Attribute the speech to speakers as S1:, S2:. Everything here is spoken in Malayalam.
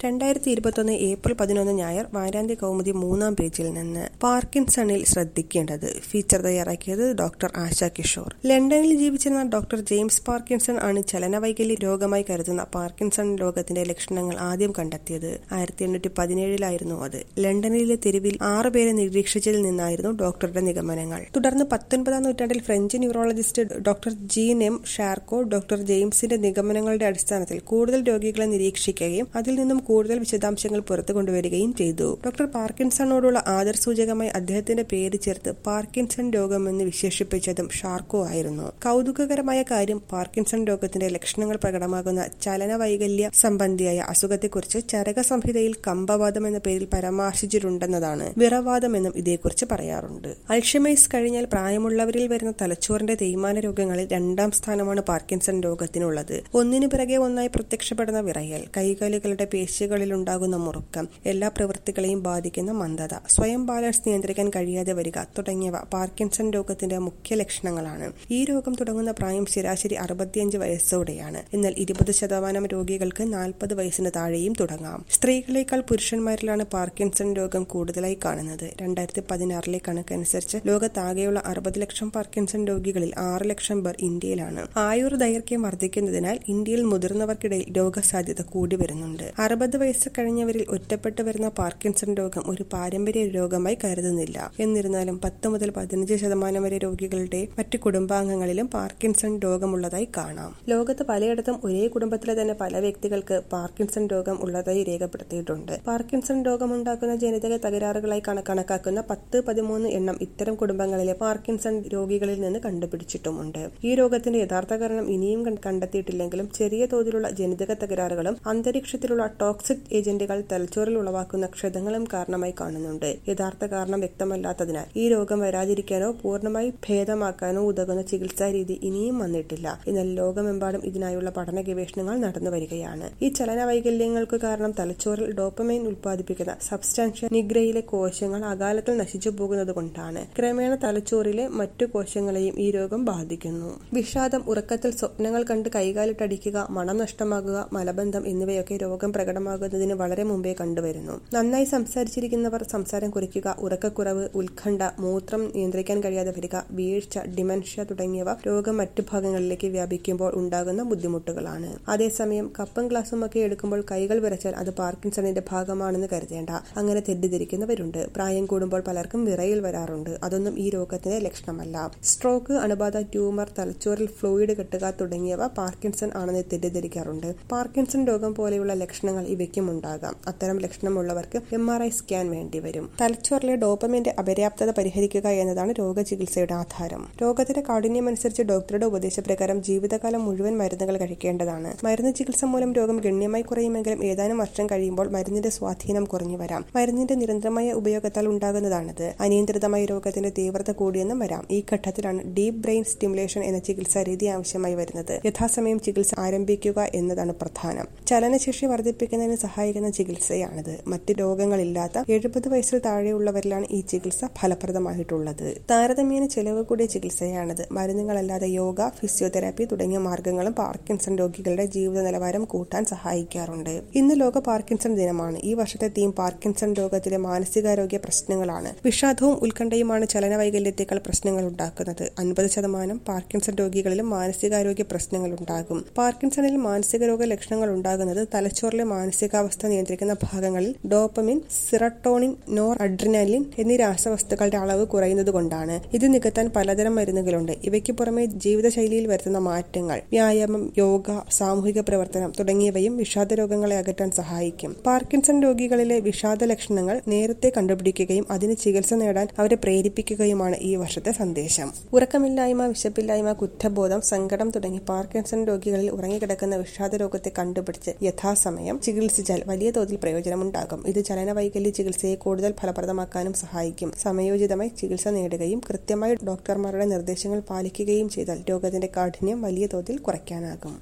S1: രണ്ടായിരത്തി ഇരുപത്തൊന്ന് ഏപ്രിൽ പതിനൊന്ന് ഞായർ വാരാന്ത്യ കൗമുദി മൂന്നാം പേജിൽ നിന്ന് പാർക്കിൻസണിൽ ശ്രദ്ധിക്കേണ്ടത് ഫീച്ചർ തയ്യാറാക്കിയത് ഡോക്ടർ ആശ കിഷോർ ലണ്ടനിൽ ജീവിച്ചിരുന്ന ഡോക്ടർ ജെയിംസ് പാർക്കിൻസൺ ആണ് ചലനവൈകല്യ രോഗമായി കരുതുന്ന പാർക്കിൻസൺ രോഗത്തിന്റെ ലക്ഷണങ്ങൾ ആദ്യം കണ്ടെത്തിയത് ആയിരത്തി എണ്ണൂറ്റി പതിനേഴിലായിരുന്നു അത് ലണ്ടനിലെ തെരുവിൽ ആറുപേരെ നിരീക്ഷിച്ചതിൽ നിന്നായിരുന്നു ഡോക്ടറുടെ നിഗമനങ്ങൾ തുടർന്ന് പത്തൊൻപതാം നൂറ്റാണ്ടിൽ French neurologist doctor Jean M Charcot doctor ജെയിംസിന്റെ നിഗമനങ്ങളുടെ അടിസ്ഥാനത്തിൽ കൂടുതൽ രോഗികളെ നിരീക്ഷിക്കുകയും അതിൽ നിന്നും കൂടുതൽ വിശദാംശങ്ങൾ പുറത്തു കൊണ്ടുവരികയും ചെയ്തു ഡോക്ടർ പാർക്കിൻസണോടുള്ള ആദരസൂചകമായി അദ്ദേഹത്തിന്റെ പേര് ചേർത്ത് പാർക്കിൻസൺ രോഗമെന്ന് വിശേഷിപ്പിച്ചതും ഷാർക്കോ ആയിരുന്നു കൗതുകകരമായ കാര്യം പാർക്കിൻസൺ രോഗത്തിന്റെ ലക്ഷണങ്ങൾ പ്രകടമാകുന്ന ചലനവൈകല്യ സംബന്ധിയായ അസുഖത്തെക്കുറിച്ച് ചരക സംഹിതയിൽ കമ്പവാദം എന്ന പേരിൽ പരാമർശിച്ചിട്ടുണ്ടെന്നതാണ് വിറവാദമെന്നും ഇതേക്കുറിച്ച് പറയാറുണ്ട് അൾഷിമൈസ് കഴിഞ്ഞാൽ പ്രായമുള്ളവരിൽ വരുന്ന തലച്ചോറിന്റെ തേയ്മാന രോഗങ്ങളിൽ രണ്ടാം സ്ഥാനമാണ് പാർക്കിൻസൺ രോഗത്തിനുള്ളത് ഒന്നിനു പിറകെ ഒന്നായി പ്രത്യക്ഷപ്പെടുന്ന വിറയൽ കൈകാലുകളുടെ പേശികളിൽ ഉണ്ടാകുന്ന മുറുക്കം എല്ലാ പ്രവൃത്തികളെയും ബാധിക്കുന്ന മന്ദത സ്വയം ബാലൻസ് നിയന്ത്രിക്കാൻ കഴിയാതെ വരിക തുടങ്ങിയവ പാർക്കിൻസൺ രോഗത്തിന്റെ മുഖ്യ ലക്ഷണങ്ങളാണ് ഈ രോഗം തുടങ്ങുന്ന പ്രായം ശരാശരി അറുപത്തിയഞ്ച് വയസ്സോടെയാണ് എന്നാൽ ഇരുപത് ശതമാനം രോഗികൾക്ക് നാൽപ്പത് വയസ്സിന് താഴെയും തുടങ്ങാം സ്ത്രീകളെക്കാൾ പുരുഷന്മാരിലാണ് പാർക്കിൻസൺ രോഗം കൂടുതലായി കാണുന്നത് രണ്ടായിരത്തി പതിനാറിലെ കണക്കനുസരിച്ച് ലോകത്താകെയുള്ള അറുപത് ലക്ഷം പാർക്കിൻസൺ രോഗികളിൽ ആറ് ലക്ഷം പേർ ഇന്ത്യയിലാണ് ആയുർ ദൈർഘ്യം വർദ്ധിക്കുന്നതിനാൽ ഇന്ത്യയിൽ മുതിർന്നവർക്കിടയിൽ രോഗസാധ്യത കൂടി വരുന്നുണ്ട് അറുപത് വയസ്സ് കഴിഞ്ഞവരിൽ ഒറ്റപ്പെട്ടു വരുന്ന പാർക്കിൻസൺ രോഗം ഒരു പാരമ്പര്യ രോഗമായി കരുതുന്നില്ല എന്നിരുന്നാലും പത്ത് മുതൽ പതിനഞ്ച് ശതമാനം വരെ രോഗികളുടെ മറ്റു കുടുംബാംഗങ്ങളിലും പാർക്കിൻസൺ രോഗമുള്ളതായി കാണാം ലോകത്ത് പലയിടത്തും ഒരേ കുടുംബത്തിലെ തന്നെ പല വ്യക്തികൾക്ക് പാർക്കിൻസൺ രോഗം ഉള്ളതായി രേഖപ്പെടുത്തിയിട്ടുണ്ട് പാർക്കിൻസൺ രോഗമുണ്ടാക്കുന്ന ജനിതക തകരാറുകളായി കണക്കാക്കുന്ന പത്ത് പതിമൂന്ന് എണ്ണം ഇത്തരം കുടുംബങ്ങളിലെ പാർക്കിൻസൺ രോഗികളിൽ നിന്ന് കണ്ടുപിടിച്ചിട്ടുമുണ്ട് ഈ രോഗത്തിന്റെ യഥാർത്ഥ കാരണം ഇനിയും കണ്ടെത്തിയിട്ടില്ലെങ്കിലും ചെറിയ തോതിലുള്ള ജനിതക തകരാറുകളും അന്തരീക്ഷത്തിലുള്ള ടോക്സിക് ഏജന്റുകൾ തലച്ചോറിൽ ഉളവാക്കുന്ന ക്ഷതങ്ങളും കാരണമായി കാണുന്നുണ്ട് യഥാർത്ഥ കാരണം വ്യക്തമല്ലാത്തതിനാൽ ഈ രോഗം വരാതിരിക്കാനോ പൂർണ്ണമായി ഭേദമാക്കാനോ ഉതകുന്ന ചികിത്സാ രീതി ഇനിയും വന്നിട്ടില്ല എന്നാൽ ലോകമെമ്പാടും ഇതിനായുള്ള പഠന ഗവേഷണങ്ങൾ നടന്നു വരികയാണ് ഈ ചലന വൈകല്യങ്ങൾക്ക് കാരണം തലച്ചോറിൽ ഡോപ്പമൈൻ ഉൽപ്പാദിപ്പിക്കുന്ന സബ്സ്റ്റാൻഷ്യ നിഗ്രയിലെ കോശങ്ങൾ അകാലത്തിൽ നശിച്ചു പോകുന്നത് കൊണ്ടാണ് ക്രമേണ തലച്ചോറിലെ മറ്റു കോശങ്ങളെയും ഈ രോഗം ബാധിക്കുന്നു വിഷാദം ഉറക്കത്തിൽ സ്വപ്നങ്ങൾ കണ്ട് കൈകാലിട്ടടിക്കുക മണം നഷ്ടമാകുക മലബന്ധം എന്നിവയൊക്കെ രോഗം പ്രകടമാകുന്നതിന് വളരെ മുമ്പേ കണ്ടുവരുന്നു നന്നായി സംസാരിച്ചിരിക്കുന്നവർ സംസാരം കുറിക്കുക ഉറക്കക്കുറവ് ഉത്കണ്ഠ മൂത്രം നിയന്ത്രിക്കാൻ കഴിയാതെ വരിക വീഴ്ച ഡിമൻഷ്യ തുടങ്ങിയവ രോഗം മറ്റു ഭാഗങ്ങളിലേക്ക് വ്യാപിക്കുമ്പോൾ ഉണ്ടാകുന്ന ബുദ്ധിമുട്ടുകളാണ് അതേസമയം കപ്പും ഗ്ലാസും ഒക്കെ എടുക്കുമ്പോൾ കൈകൾ വിറച്ചാൽ അത് പാർക്കിൻസണിന്റെ ഭാഗമാണെന്ന് കരുതേണ്ട അങ്ങനെ തെറ്റിദ്ധരിക്കുന്നവരുണ്ട് പ്രായം കൂടുമ്പോൾ പലർക്കും വിറയിൽ വരാറുണ്ട് അതൊന്നും ഈ രോഗത്തിന്റെ ലക്ഷണമല്ല സ്ട്രോക്ക് അണുബാധ ട്യൂമർ തലച്ചോറിൽ ഫ്ലൂയിഡ് കെട്ടുക തുടങ്ങിയവ പാർക്കിൻസൺ ആണെന്ന് തെറ്റിദ്ധരിക്കാറുണ്ട് പാർക്കിൻസൺ രോഗം പോലെയുള്ള ലക്ഷണങ്ങൾ ഇവയ്ക്കും ഉണ്ടാകാം അത്തരം ലക്ഷണമുള്ളവർക്ക് എം ആർ ഐ സ്കാൻ വേണ്ടിവരും തലച്ചോറിലെ ഡോപ്പമിന്റെ അപര്യാപ്തത പരിഹരിക്കുക എന്നതാണ് രോഗചികിത്സയുടെ ആധാരം രോഗത്തിന്റെ കാഠിന്യമനുസരിച്ച് ഡോക്ടറുടെ ഉപദേശപ്രകാരം ജീവിതകാലം മുഴുവൻ മരുന്നുകൾ കഴിക്കേണ്ടതാണ് മരുന്ന് ചികിത്സ മൂലം രോഗം ഗണ്യമായി കുറയുമെങ്കിലും ഏതാനും വർഷം കഴിയുമ്പോൾ മരുന്നിന്റെ സ്വാധീനം കുറഞ്ഞു വരാം മരുന്നിന്റെ നിരന്തരമായ ഉപയോഗത്താൽ ഉണ്ടാകുന്നതാണിത് അനിയന്ത്രിതമായ രോഗത്തിന്റെ തീവ്രത കൂടിയെന്നും വരാം ഈ ഘട്ടത്തിലാണ് ഡീപ് ബ്രെയിൻ സ്റ്റിമുലേഷൻ എന്ന ചികിത്സാ രീതി ആവശ്യമായി വരുന്നത് യഥാസമയം ചികിത്സ ആരംഭിക്കുക എന്നതാണ് പ്രധാനം ചലനശേഷി വർദ്ധിപ്പിക്കുന്നതിന് സഹായിക്കുന്ന ചികിത്സയാണിത് മറ്റ് രോഗങ്ങളില്ലാത്ത എഴുപത് വയസ്സിൽ താഴെയുള്ളവരിലാണ് ഈ ചികിത്സ ഫലപ്രദമായിട്ടുള്ളത് താരതമ്യേന ചെലവ് കൂടിയ ചികിത്സയാണിത് മരുന്നുകളല്ലാതെ യോഗ ഫിസിയോതെറാപ്പി തുടങ്ങിയ മാർഗങ്ങളും പാർക്കിൻസൺ രോഗികളുടെ ജീവിത നിലവാരം കൂട്ടാൻ സഹായിക്കാറുണ്ട് ഇന്ന് ലോക പാർക്കിൻസൺ ദിനമാണ് ഈ വർഷത്തെ തീം പാർക്കിൻസൺ രോഗത്തിലെ മാനസികാരോഗ്യ പ്രശ്നങ്ങളാണ് വിഷാദവും ഉത്കണ്ഠയുമാണ് ചലനവൈകല്യത്തെക്കാൾ പ്രശ്നങ്ങൾ ഉണ്ടാക്കുന്നത് അൻപത് ശതമാനം പാർക്കിൻസൺ രോഗികളിലും മാനസികാരോഗ്യ പ്രശ്നങ്ങൾ ഉണ്ടാകും പാർക്കിൻസണിൽ മാനസിക രോഗ ലക്ഷണങ്ങൾ ഉണ്ടാകുന്നത് തലച്ചോറിലെ മാനസികാവസ്ഥ നിയന്ത്രിക്കുന്ന ഭാഗങ്ങളിൽ ഡോപ്പമിൻ സിറട്ടോണിൻ നോർ അഡ്രിനാലിൻ എന്നീ രാസവസ്തുക്കളുടെ അളവ് കുറയുന്നത് കൊണ്ടാണ് ഇത് നികത്താൻ പലതരം മരുന്നുകളുണ്ട് ഇവയ്ക്ക് പുറമെ ജീവിതശൈലിയിൽ വരുത്തുന്ന മാറ്റങ്ങൾ വ്യായാമം യോഗ സാമൂഹിക പ്രവർത്തനം തുടങ്ങിയവയും വിഷാദ രോഗങ്ങളെ അകറ്റാൻ സഹായിക്കും പാർക്കിൻസൺ രോഗികളിലെ വിഷാദ ലക്ഷണങ്ങൾ നേരത്തെ കണ്ടുപിടിക്കുകയും അതിന് ചികിത്സ നേടാൻ അവരെ പ്രേരിപ്പിക്കുകയുമാണ് ഈ വർഷത്തെ സന്ദേശം ഉറക്കമില്ലായ്മ വിശപ്പില്ലായ്മ കുറ്റബോധം സങ്കടം തുടങ്ങി പാർക്കിൻസൺ രോഗികളിൽ ഉറങ്ങിക്കിടക്കുന്ന വിഷാദ രോഗത്തെ കണ്ടുപിടിച്ച് യഥാസമയം ചികിത്സിച്ചാൽ വലിയ തോതിൽ പ്രയോജനമുണ്ടാകും ഇത് ചലനവൈകല്യ ചികിത്സയെ കൂടുതൽ ഫലപ്രദമാക്കാനും സഹായിക്കും സമയോചിതമായി ചികിത്സ നേടുകയും കൃത്യമായി ഡോക്ടർമാരുടെ നിർദ്ദേശങ്ങൾ പാലിക്കുകയും ചെയ്താൽ രോഗത്തിന്റെ കാഠിന്യം വലിയ തോതിൽ കുറയ്ക്കാനാകും